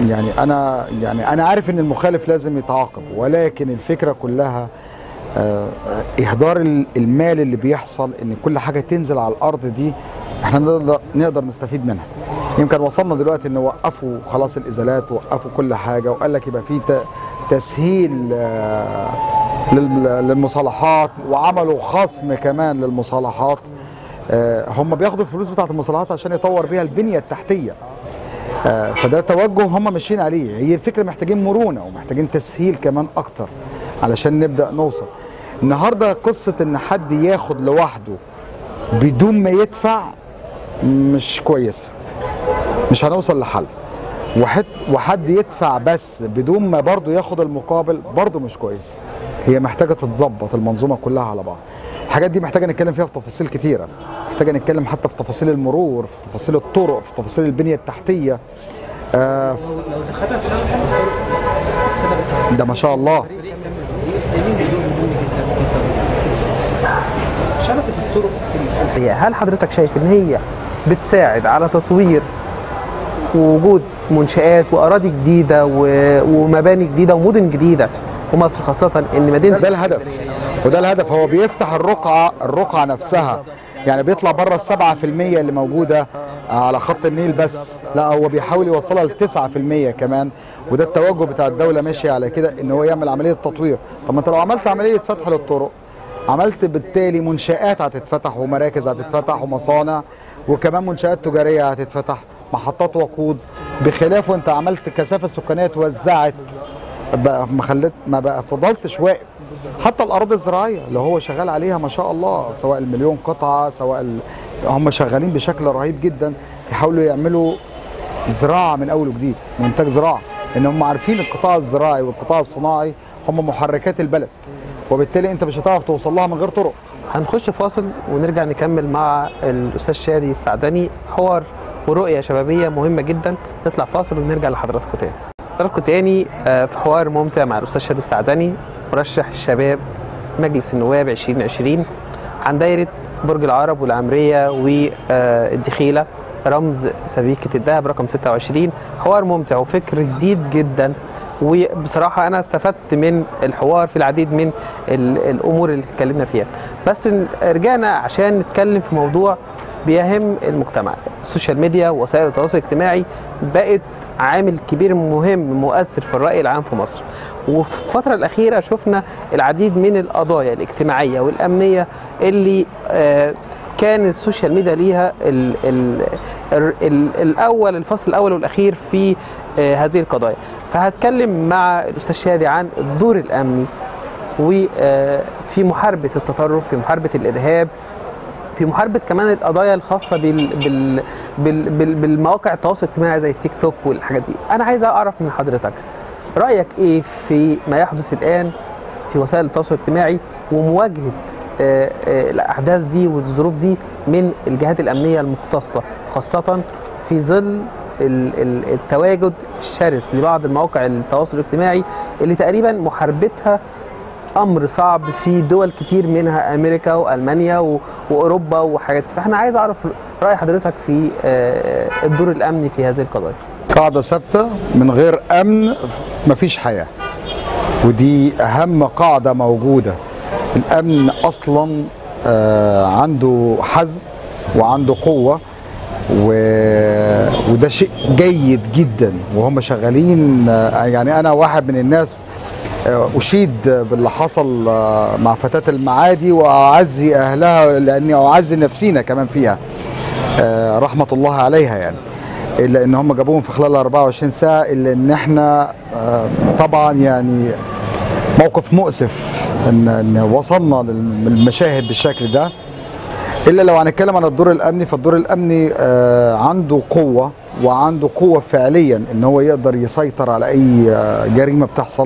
يعني انا يعني انا عارف ان المخالف لازم يتعاقب ولكن الفكره كلها آه، اهدار ال- المال اللي بيحصل ان كل حاجه تنزل على الارض دي احنا نقدر نقدر نستفيد منها يمكن وصلنا دلوقتي ان وقفوا خلاص الازالات وقفوا كل حاجه وقال لك يبقى في ت- تسهيل آه، لل- للمصالحات وعملوا خصم كمان للمصالحات آه، هم بياخدوا الفلوس بتاعت المصالحات عشان يطور بيها البنيه التحتيه آه، فده توجه هم ماشيين عليه هي الفكره محتاجين مرونه ومحتاجين تسهيل كمان اكتر علشان نبدا نوصل النهارده قصه ان حد ياخد لوحده بدون ما يدفع مش كويسه مش هنوصل لحل وحد وحد يدفع بس بدون ما برضه ياخد المقابل برضه مش كويس هي محتاجه تتظبط المنظومه كلها على بعض الحاجات دي محتاجه نتكلم فيها في تفاصيل كتيره محتاجه نتكلم حتى في تفاصيل المرور في تفاصيل الطرق في تفاصيل البنيه التحتيه آه ف- لو دخلنا في شبكه الطرق سنه بس ده ما شاء الله شبكه الطرق هي هل حضرتك شايف ان هي بتساعد على تطوير ووجود منشآت وأراضي جديدة و- ومباني جديدة ومدن جديدة في مصر خاصة إن مدينة ده الهدف وده الهدف هو بيفتح الرقعة الرقعة نفسها يعني بيطلع بره السبعة في المية اللي موجودة على خط النيل بس لا هو بيحاول يوصلها لتسعة في المية كمان وده التوجه بتاع الدولة ماشي على كده ان هو يعمل عملية تطوير طب ما انت لو عملت عملية فتح للطرق عملت بالتالي منشآت هتتفتح ومراكز هتتفتح ومصانع وكمان منشآت تجارية هتتفتح محطات وقود بخلافه انت عملت كثافة سكانية توزعت بقى ما خلت ما بقى فضلتش واقف حتى الاراضي الزراعيه اللي هو شغال عليها ما شاء الله سواء المليون قطعه سواء ال... هم شغالين بشكل رهيب جدا يحاولوا يعملوا زراعه من اول وجديد وانتاج زراعه ان هم عارفين القطاع الزراعي والقطاع الصناعي هم محركات البلد وبالتالي انت مش هتعرف توصل لها من غير طرق هنخش فاصل ونرجع نكمل مع الأستاذ شادي السعدني حوار ورؤية شبابية مهمة جدا نطلع فاصل ونرجع لحضراتكم تاني حضراتكم تاني آه، في حوار ممتع مع الأستاذ شادي السعدني مرشح الشباب مجلس النواب 2020 عن دايرة برج العرب والعمرية والدخيلة رمز سبيكة الذهب رقم 26 حوار ممتع وفكر جديد جدا وبصراحة أنا استفدت من الحوار في العديد من ال- الأمور اللي اتكلمنا فيها بس ن- رجعنا عشان نتكلم في موضوع بيهم المجتمع السوشيال ميديا ووسائل التواصل الاجتماعي بقت عامل كبير مهم مؤثر في الرأي العام في مصر وفي الفترة الأخيرة شفنا العديد من القضايا الاجتماعية والأمنية اللي آه كان السوشيال ميديا ليها ال ال ال ال الاول الفصل الاول والاخير في آه هذه القضايا فهتكلم مع الاستاذ شادي عن الدور الامني وفي محاربه التطرف في محاربه الارهاب في محاربه كمان القضايا الخاصه بال بال بال بال بالمواقع التواصل الاجتماعي زي التيك توك والحاجات دي انا عايز اعرف من حضرتك رايك ايه في ما يحدث الان في وسائل التواصل الاجتماعي ومواجهه آه، آه، الاحداث دي والظروف دي من الجهات الامنيه المختصه خاصه في ظل ال- ال- التواجد الشرس لبعض المواقع التواصل الاجتماعي اللي تقريبا محاربتها امر صعب في دول كتير منها امريكا والمانيا و- واوروبا وحاجات فاحنا عايز اعرف راي حضرتك في آه، الدور الامني في هذه القضايا قاعده ثابته من غير امن مفيش حياه ودي اهم قاعده موجوده الامن اصلا آه، عنده حزم وعنده قوه و... وده شيء جيد جدا وهم شغالين آه، يعني انا واحد من الناس آه، اشيد باللي حصل آه، مع فتاه المعادي واعزي اهلها لاني اعزي نفسينا كمان فيها آه، رحمه الله عليها يعني الا ان هم جابوهم في خلال 24 ساعه الا ان احنا آه، طبعا يعني موقف مؤسف ان ان وصلنا للمشاهد بالشكل ده الا لو هنتكلم عن الدور الامني فالدور الامني آه، عنده قوه وعنده قوه فعليا ان هو يقدر يسيطر على اي آه، جريمه بتحصل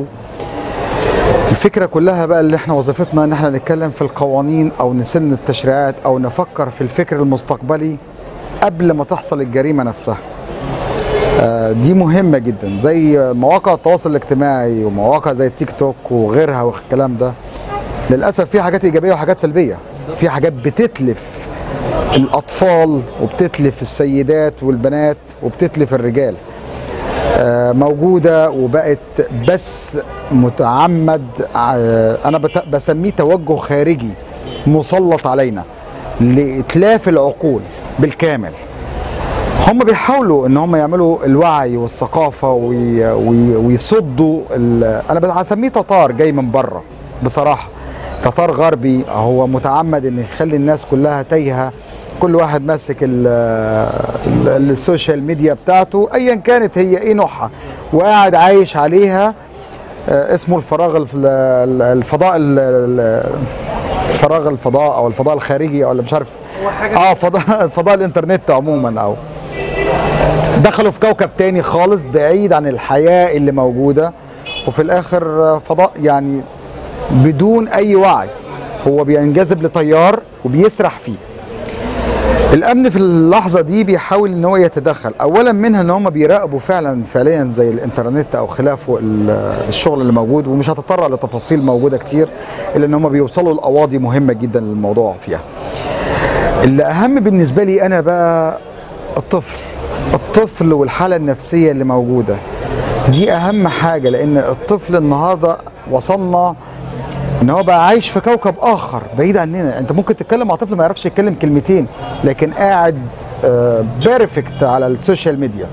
الفكره كلها بقى اللي احنا وظيفتنا ان احنا نتكلم في القوانين او نسن التشريعات او نفكر في الفكر المستقبلي قبل ما تحصل الجريمه نفسها آه، دي مهمة جدا زي مواقع التواصل الاجتماعي ومواقع زي التيك توك وغيرها والكلام ده للأسف في حاجات إيجابية وحاجات سلبية في حاجات بتتلف الأطفال وبتتلف السيدات والبنات وبتتلف الرجال آه، موجوده وبقت بس متعمد آه، انا بت- بسميه توجه خارجي مسلط علينا لاتلاف العقول بالكامل هم بيحاولوا ان هم يعملوا الوعي والثقافه وي وي ويصدوا ال- انا بس- هسميه تتار جاي من بره بصراحه تتار غربي هو متعمد ان يخلي الناس كلها تايهه كل واحد ماسك ال- ال- السوشيال ميديا بتاعته ايا كانت هي ايه نوعها وقاعد عايش عليها آه، اسمه الفراغ الف- ال- الفضاء ال- ال- الفراغ الفضاء او الفضاء الخارجي او اللي مش عارف اه فضاء فضاء الانترنت عموما او دخلوا في كوكب تاني خالص بعيد عن الحياة اللي موجودة وفي الآخر فضاء يعني بدون أي وعي هو بينجذب لتيار وبيسرح فيه الامن في اللحظه دي بيحاول ان هو يتدخل اولا منها ان هم بيراقبوا فعلا فعليا زي الانترنت او خلافه ال- الشغل اللي موجود ومش هتطرق لتفاصيل موجوده كتير الا ان هم بيوصلوا لقواضي مهمه جدا للموضوع فيها اللي اهم بالنسبه لي انا بقى الطفل الطفل والحاله النفسيه اللي موجوده دي اهم حاجه لان الطفل النهارده وصلنا ان هو بقى عايش في كوكب اخر بعيد عننا انت ممكن تتكلم مع طفل ما يعرفش يتكلم كلمتين لكن قاعد بيرفكت على السوشيال ميديا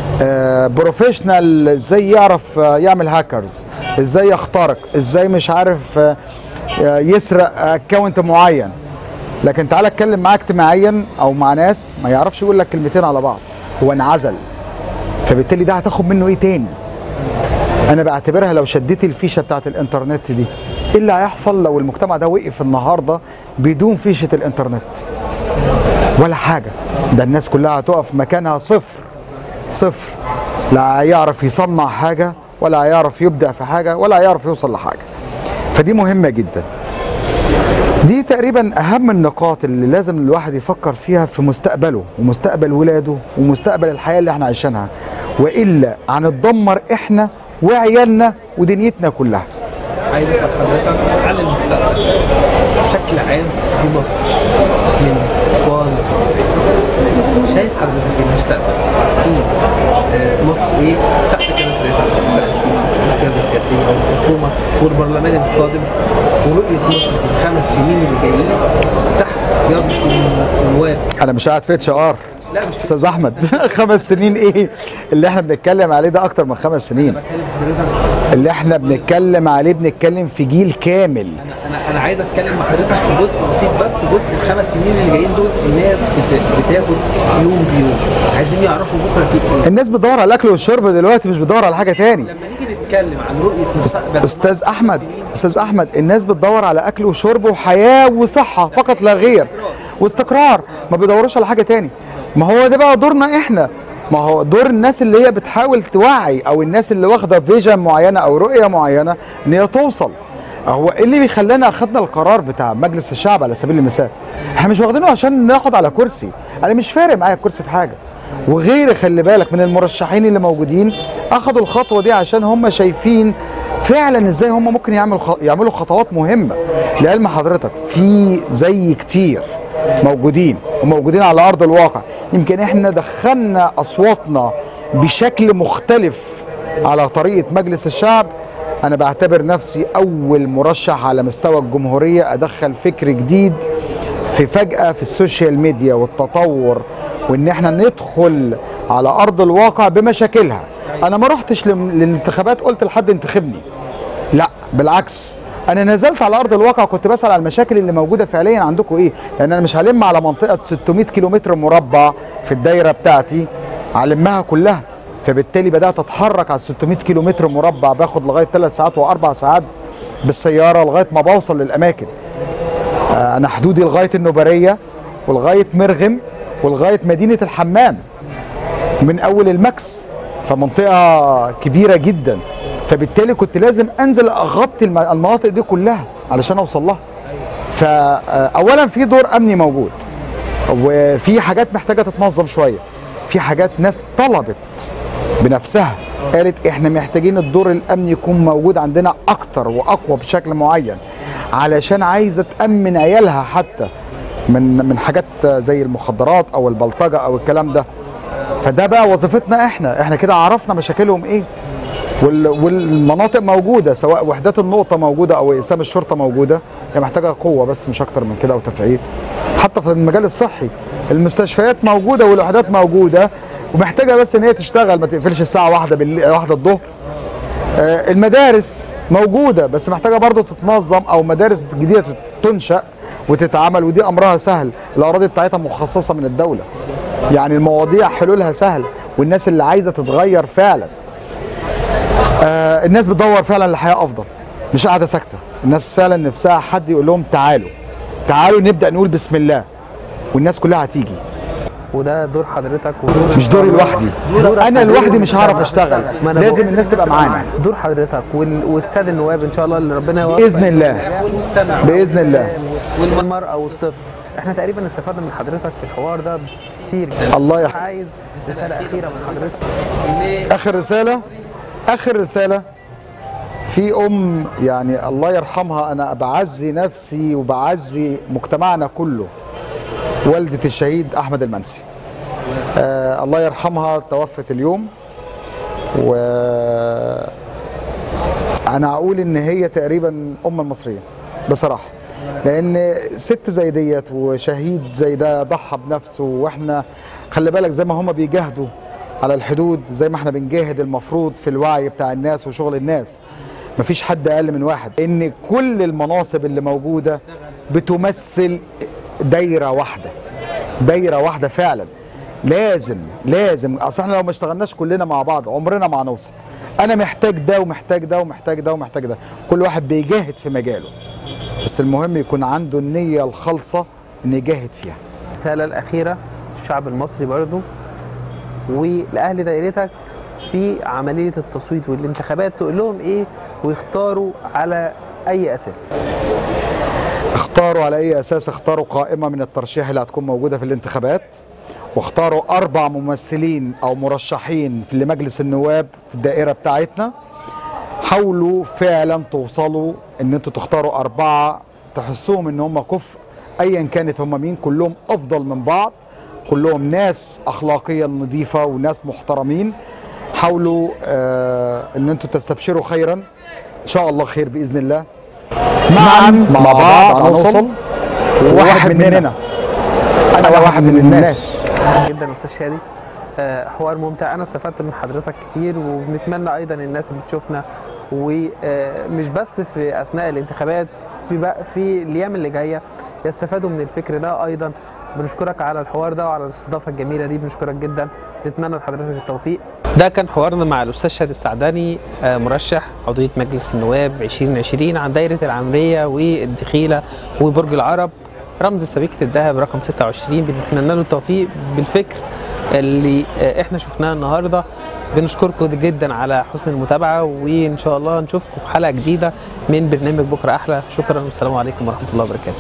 بروفيشنال ازاي يعرف آه، يعمل هاكرز ازاي يخترق ازاي مش عارف آه، آه، يسرق اكونت معين لكن تعالى اتكلم معاه اجتماعيا او مع ناس ما يعرفش يقول لك كلمتين على بعض هو انعزل فبالتالي ده هتاخد منه ايه تاني انا بعتبرها لو شديت الفيشه بتاعت الانترنت دي ايه اللي هيحصل لو المجتمع ده وقف النهارده بدون فيشه الانترنت ولا حاجه ده الناس كلها هتقف مكانها صفر صفر لا هيعرف يصنع حاجه ولا هيعرف يبدع في حاجه ولا هيعرف يوصل لحاجه فدي مهمه جدا دي تقريبا اهم النقاط اللي لازم الواحد يفكر فيها في مستقبله ومستقبل ولاده ومستقبل الحياه اللي احنا عايشينها والا هنتدمر احنا وعيالنا ودنيتنا كلها عايز اسال حضرتك على المستقبل بشكل عام في مصر من اطفال لصغار شايف حضرتك المستقبل في آه، مصر ايه تحت قياده رئيس عبد الفتاح السيسي القياده السياسيه والحكومه والبرلمان القادم ورؤيه مصر في الخمس سنين اللي جايين تحت قياده النواب انا مش قاعد في اتش ار لا مش استاذ احمد خمس سنين ايه اللي احنا بنتكلم عليه ده اكتر من خمس سنين بتكلم حضرتك اللي احنا بنتكلم عليه بنتكلم في جيل كامل انا انا عايز اتكلم مع حضرتك في جزء بسيط بس جزء الخمس سنين اللي جايين دول الناس بت- بتاخد يوم بيوم عايزين يعرفوا بكره في ايه الناس بتدور على الاكل والشرب دلوقتي مش بتدور على حاجه تاني لما نيجي نتكلم عن رؤيه مستقبل استاذ احمد استاذ احمد الناس بتدور على اكل وشرب وحياه وصحه فقط لا غير واستقرار ما بيدوروش على حاجه تاني ما هو ده بقى دورنا احنا ما هو دور الناس اللي هي بتحاول توعي او الناس اللي واخده فيجن معينه او رؤيه معينه ان هي توصل هو ايه اللي بيخلينا اخدنا القرار بتاع مجلس الشعب على سبيل المثال احنا مش واخدينه عشان ناخد على كرسي انا مش فارق معايا الكرسي في حاجه وغير خلي بالك من المرشحين اللي موجودين اخدوا الخطوه دي عشان هم شايفين فعلا ازاي هم ممكن يعملوا خ... يعملوا خطوات مهمه لعلم حضرتك في زي كتير موجودين وموجودين على ارض الواقع يمكن احنا دخلنا اصواتنا بشكل مختلف على طريقه مجلس الشعب انا بعتبر نفسي اول مرشح على مستوى الجمهوريه ادخل فكر جديد في فجاه في السوشيال ميديا والتطور وان احنا ندخل على ارض الواقع بمشاكلها انا ما رحتش لم- للانتخابات قلت لحد انتخبني لا بالعكس انا نزلت على ارض الواقع وكنت بسال على المشاكل اللي موجوده فعليا عندكم ايه لان انا مش هلم على منطقه 600 كيلومتر مربع في الدايره بتاعتي هلمها كلها فبالتالي بدات اتحرك على 600 كيلومتر مربع باخد لغايه 3 ساعات واربع ساعات بالسياره لغايه ما بوصل للاماكن آه، انا حدودي لغايه النوبريه ولغايه مرغم ولغايه مدينه الحمام من اول المكس فمنطقه كبيره جدا فبالتالي كنت لازم انزل اغطي الم- المناطق دي كلها علشان اوصل لها فاولا في دور امني موجود وفي حاجات محتاجه تتنظم شويه في حاجات ناس طلبت بنفسها قالت احنا محتاجين الدور الامني يكون موجود عندنا اكتر واقوى بشكل معين علشان عايزه تامن عيالها حتى من من حاجات زي المخدرات او البلطجه او الكلام ده فده بقى وظيفتنا احنا احنا كده عرفنا مشاكلهم ايه وال- والمناطق موجوده سواء وحدات النقطه موجوده او اقسام الشرطه موجوده هي محتاجه قوه بس مش اكتر من كده او تفعيل حتى في المجال الصحي المستشفيات موجوده والوحدات موجوده ومحتاجه بس ان هي تشتغل ما تقفلش الساعه واحدة بالليل واحدة الظهر آه، المدارس موجوده بس محتاجه برضو تتنظم او مدارس جديده تنشا وتتعمل ودي امرها سهل الاراضي بتاعتها مخصصه من الدوله يعني المواضيع حلولها سهل والناس اللي عايزه تتغير فعلا آه الناس بتدور فعلا لحياه افضل مش قاعده ساكته الناس فعلا نفسها حد يقول لهم تعالوا تعالوا نبدا نقول بسم الله والناس كلها هتيجي وده دور حضرتك ودور مش دوري لوحدي دورك انا ودور لوحدي مش هعرف المجتمع. اشتغل ما أنا لازم بقول- الناس تبقى معانا دور حضرتك وال- والساده النواب ان شاء الله اللي ربنا يوفق بإذن الله. والمجتمع بإذن الله. والمراه والطفل احنا تقريبا استفدنا من حضرتك في الحوار ده كتير جدا الله يحفظك. عايز رساله اخيره من حضرتك اخر رساله اخر رساله في ام يعني الله يرحمها انا بعزي نفسي وبعزي مجتمعنا كله والده الشهيد احمد المنسي آه الله يرحمها توفت اليوم و انا اقول ان هي تقريبا ام المصريين بصراحه لان ست زي ديت وشهيد زي ده ضحى بنفسه واحنا خلي بالك زي ما هما بيجاهدوا على الحدود زي ما احنا بنجاهد المفروض في الوعي بتاع الناس وشغل الناس مفيش حد اقل من واحد ان كل المناصب اللي موجوده بتمثل دايره واحده دايره واحده فعلا لازم لازم اصل احنا لو ما اشتغلناش كلنا مع بعض عمرنا ما هنوصل انا محتاج ده ومحتاج ده ومحتاج ده ومحتاج ده كل واحد بيجاهد في مجاله بس المهم يكون عنده النيه الخالصه ان يجاهد فيها الرساله الاخيره للشعب المصري برضو ولاهل دايرتك في عمليه التصويت والانتخابات تقول لهم ايه ويختاروا على اي اساس اختاروا على اي اساس اختاروا قائمه من الترشيح اللي هتكون موجوده في الانتخابات واختاروا اربع ممثلين او مرشحين في لمجلس النواب في الدائره بتاعتنا حاولوا فعلا توصلوا ان انتوا تختاروا اربعه تحسوهم ان هم كفء ايا كانت هم مين كلهم افضل من بعض كلهم ناس اخلاقيا نظيفه وناس محترمين حاولوا آه ان انتوا تستبشروا خيرا ان شاء الله خير باذن الله معا مع بعض هنوصل وواحد مننا انا واحد من الناس جدا استاذ شادي آه، حوار ممتع انا استفدت من حضرتك كتير وبنتمنى ايضا الناس اللي تشوفنا ومش بس في اثناء الانتخابات في بقى في الايام اللي جايه يستفادوا من الفكر ده ايضا بنشكرك على الحوار ده وعلى الاستضافه الجميله دي بنشكرك جدا نتمنى لحضرتك التوفيق ده كان حوارنا مع الاستاذ شادي السعداني آه، مرشح عضويه مجلس النواب 2020 عن دايره العمريه والدخيله وبرج العرب رمز سبيكه الذهب رقم 26 بنتمنى له التوفيق بالفكر اللي آه، احنا شفناه النهارده بنشكركم جدا على حسن المتابعه وان شاء الله نشوفكم في حلقه جديده من برنامج بكره احلى شكرا والسلام عليكم ورحمه الله وبركاته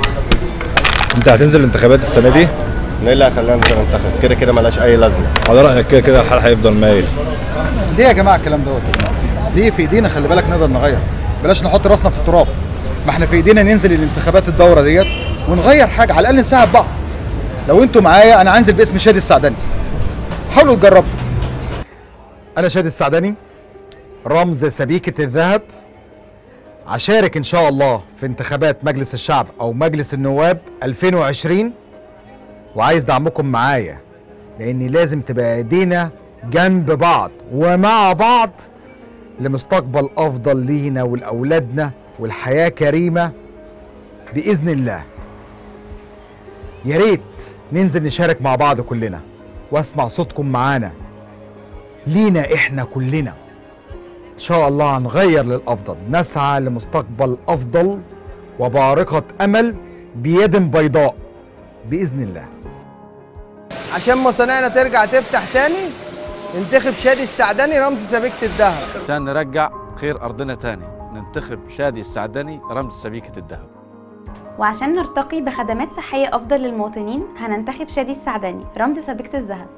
انت هتنزل الانتخابات السنه دي ايه اللي هيخلينا ننزل ننتخب كده كده ملهاش اي لازمه على رايك كده كده الحال هيفضل مايل ليه يا جماعه الكلام دوت ليه في ايدينا خلي بالك نقدر نغير بلاش نحط راسنا في التراب ما احنا في ايدينا ننزل الانتخابات الدوره ديت ونغير حاجه على الاقل نساعد بعض لو انتوا معايا انا هنزل باسم شادي السعداني حاولوا تجربوا انا شادي السعداني رمز سبيكه الذهب هشارك ان شاء الله في انتخابات مجلس الشعب او مجلس النواب 2020 وعايز دعمكم معايا لان لازم تبقى ايدينا جنب بعض ومع بعض لمستقبل افضل لينا ولاولادنا والحياه كريمه باذن الله يا ريت ننزل نشارك مع بعض كلنا واسمع صوتكم معانا لينا احنا كلنا ان شاء الله هنغير للافضل نسعى لمستقبل افضل وبارقه امل بيد بيضاء باذن الله عشان مصانعنا ترجع تفتح تاني انتخب شادي السعداني رمز سبيكة الذهب عشان نرجع خير أرضنا تاني ننتخب شادي السعدني رمز سبيكة الذهب وعشان نرتقي بخدمات صحية أفضل للمواطنين هننتخب شادي السعداني رمز سبيكة الذهب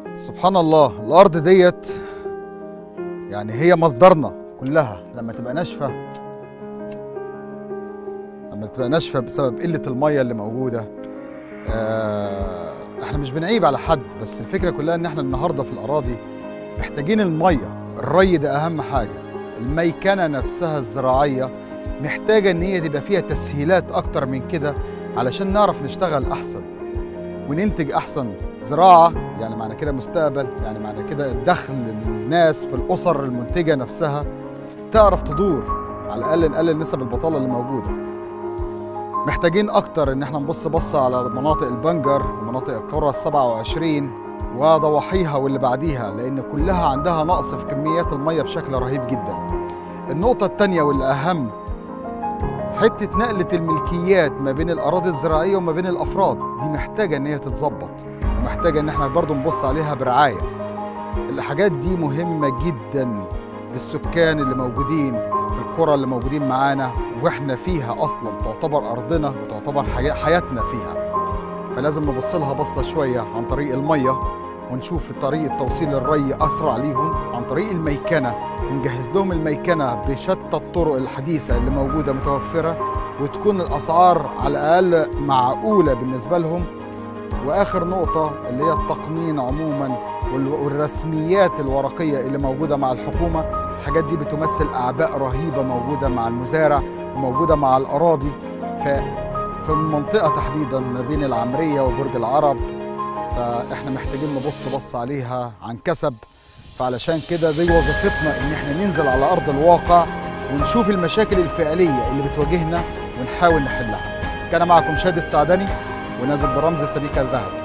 سبحان الله الارض ديت يعني هي مصدرنا كلها لما تبقى ناشفه لما تبقى ناشفه بسبب قله الميه اللي موجوده آه، احنا مش بنعيب على حد بس الفكره كلها ان احنا النهارده في الاراضي محتاجين الميه الري ده اهم حاجه الميكنه نفسها الزراعيه محتاجه ان هي تبقى فيها تسهيلات اكتر من كده علشان نعرف نشتغل احسن وننتج احسن زراعه يعني معنى كده مستقبل يعني معنى كده الدخل للناس في الاسر المنتجه نفسها تعرف تدور على الاقل نقلل نسب البطاله اللي موجوده محتاجين اكتر ان احنا نبص بصه على مناطق البنجر ومناطق القرى ال 27 وضواحيها واللي بعديها لان كلها عندها نقص في كميات الميه بشكل رهيب جدا النقطه الثانيه واللي اهم حته نقله الملكيات ما بين الاراضي الزراعيه وما بين الافراد دي محتاجه ان هي تتظبط ومحتاجه ان احنا برضو نبص عليها برعايه الحاجات دي مهمه جدا للسكان اللي موجودين في القرى اللي موجودين معانا واحنا فيها اصلا تعتبر ارضنا وتعتبر حي- حياتنا فيها فلازم نبص لها بصه شويه عن طريق الميه ونشوف طريقه توصيل الري اسرع ليهم عن طريق الميكنه ونجهز لهم الميكنه بشتى الطرق الحديثه اللي موجوده متوفره وتكون الاسعار على الاقل معقوله بالنسبه لهم واخر نقطه اللي هي التقنين عموما وال- والرسميات الورقيه اللي موجوده مع الحكومه الحاجات دي بتمثل اعباء رهيبه موجوده مع المزارع وموجوده مع الاراضي ف في المنطقه تحديدا ما بين العمريه وبرج العرب فاحنا محتاجين نبص بص عليها عن كسب فعلشان كده دي وظيفتنا ان احنا ننزل على ارض الواقع ونشوف المشاكل الفعليه اللي بتواجهنا ونحاول نحلها كان معكم شادي السعدني ونازل برمز سبيكة الذهب